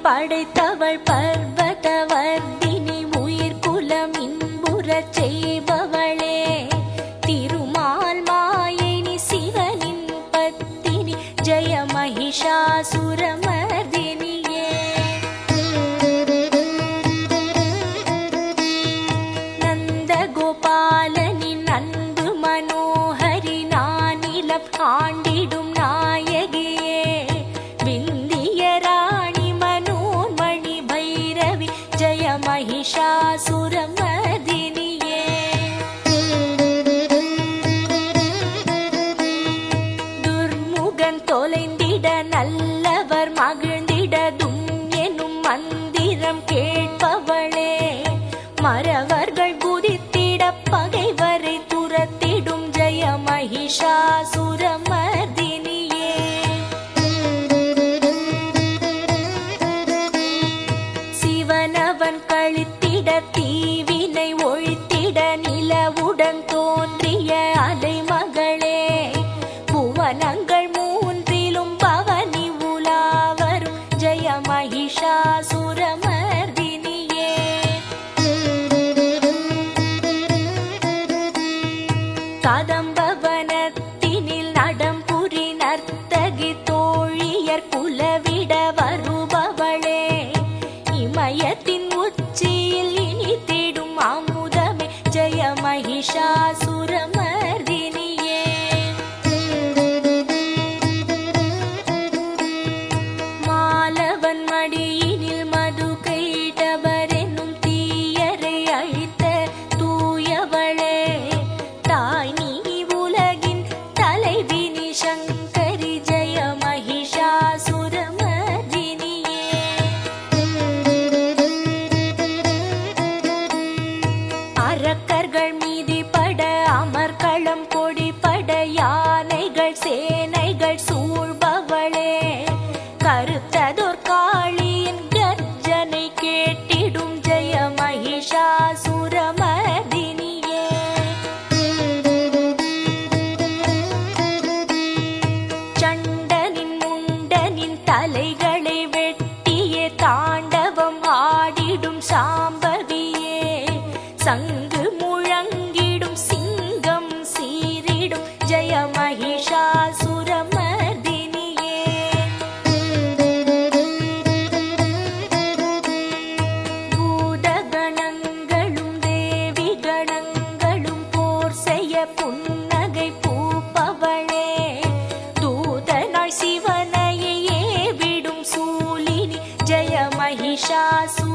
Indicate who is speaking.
Speaker 1: படைத்தவள் பர்வதவர்தினி உயிர்குலம் இன்புறச் செய்பவளே திருமால் மாயினி சிவனின் பத்தினி ஜெய மகிஷாசுரமர்தினியே நந்த கோபாலனின் அன்பு மனோஹரி நானிலம் ஆண்டிடும் நாயகியே விந்திய ராணி மனோன்மணி பைரவி ஜெய மகிஷாசுரமர்தினியே துர்முகன் தொலைந்திட நல்லவர் மகிழ்ந்திடதும் எனும் மந்திரம் கேட்பவளே மறவர்கள் குதித்திட பகைவரை துரத்திடும் ஜெய மகிஷாசுரமர்தினியே சிவனவன் கழித்திட தீவினை ஒழித்திட நிலவுடன் தோன்றிய அலைமகளே புவனங்கள் மூன்றிலும் பவனி உலாவரும் ஜெய மகிஷாசுரமர்தினியே கதம்பவனத்தினில் நடம்புரி நர்த்தகி தோழியர் குலவிட வருபவளே இமயத்தின் உச்சியில் இனி தேடும் அமுதமே ஜெய மகிஷாசுரமர்தினியே மாலவன் மடியினில் மது கைடவர் என்னும் தீயரை அழித்த தூயவளே தாய் நீ உலகின் தலைவினி சங்கரி ஜெய மகிஷாசுரமர்தினியே அரக்கர்கள் மீதிபட அமர்களம் கொடிபட யானைகள் சேனைகள் சூழ்பவளே கருத்ததோர் காளியின் கர்ஜனை கேட்டிடும் ஜெய மகிஷாசுரமர்தினியே சண்டனின் முண்டனின் தலைகளை வெட்டியே தாண்டவம் ஆடிடும் சாம்பவியே சங்கு முழங்கிடும் சிங்கம் சீரிடும் ஜெய மகிஷாசுரமர்தினியே பூதகணங்களும் தேவி கணங்களும் போர் செய்ய புன்னகை பூப்பவளே தூதனாய் சிவனையே விடும் சூலினி ஜெய மகிஷாசு